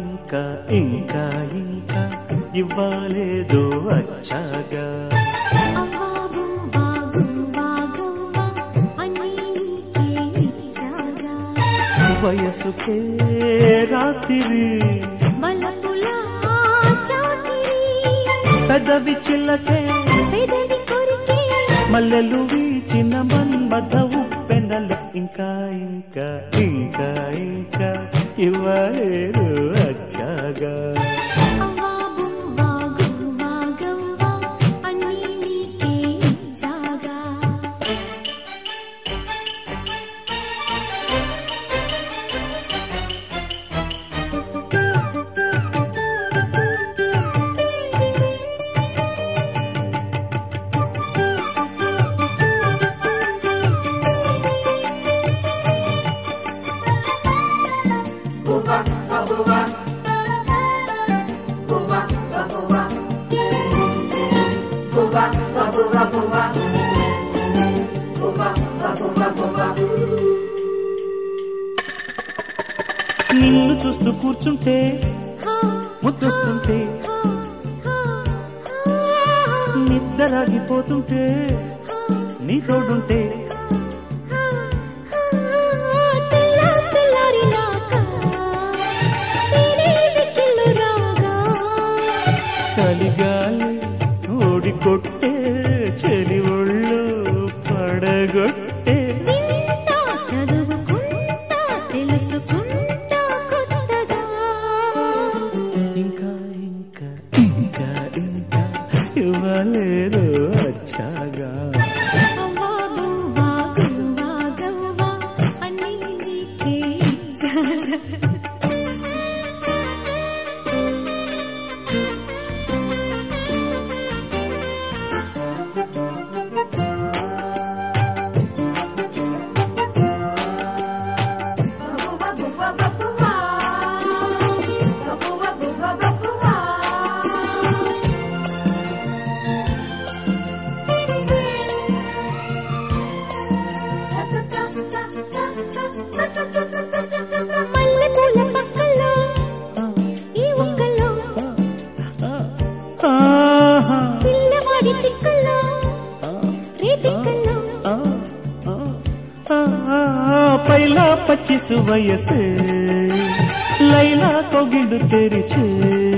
ఇంకా ఇంకా ఇంకా ఇవ్వాలేదో అచ్చాగా అవ్వా గువ్వా గువ్వా గువ్వా అన్నీ నీకే ఇచ్చాగా వయసుకే రాత్రి బలపులా చాకిరి పెదవి చిల్లకే పెదవి కొరికే మల్లెలు వీచిన మన్మథ ఉప్పెనలు ఇంకా ఇంకా ఇంకా ఇంకా ఇవ్వలేరు అచ్చాగా అవ్వా గువ్వా గువ్వా గువ్వా అన్నీ నీకే ఇచ్చాగా నిన్ను చూస్తూ కూర్చుంటే హా ముద్దొస్తుంటే హా హా నిద్రలాగిపోతుంటే నీ తోడుంటే తెల్ల తెల్లారినాక నేనే వెక్కిళ్ళు రాగా చలిగాలి ఓడి కొట్టే చెలి ఒళ్ళు పడగొట్టే వింటా చదువుకుంటా తెలుసుకుంటా కొత్తగా ఇంకా ఇంకా ఇంకా ఇంకా ఇవ్వలేరు వచ్చాగా అవ్వా గువ్వా గువ్వా గవ్వా అన్నీ నీకే ఇచ్చాగా మల్లెపూల పక్కల్లో ఈ ఒక్కల్లో ఆహా, పిల్లవాడి తిక్కల్లో రేతిక్కల్లో ఆ, ఆ, ఆ, పైలా పచ్చిసు వయసే లైలా కొగిడు తెరిచే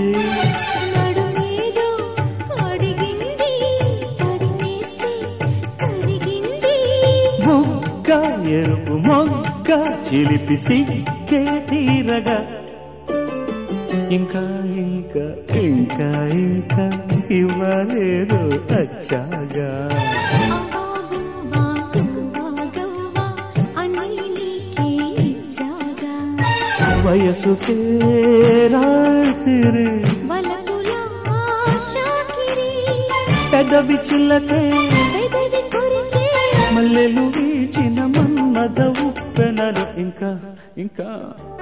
నడుమేదో అడిగింది తడిమేస్తే కరిగింది బుగ్గ ఎరుపు మొగ్గ చిలిపి సిగ్గే తీరగా ఇంకా ఇంకా ఇంకా ఇంకా ఇవ్వలేదు అచ్చాగా అవ్వా గువ్వా గువ్వా గవ్వా అన్నీ నీకే ఇచ్చాగా వయసుకే రాత్రి వలపులా చాకిరి పెదవి చిల్లకే పెదవి కొరికే మల్లెలు వీచిన మన్మద ఉప్పెనలు ఇంకా ఇంకా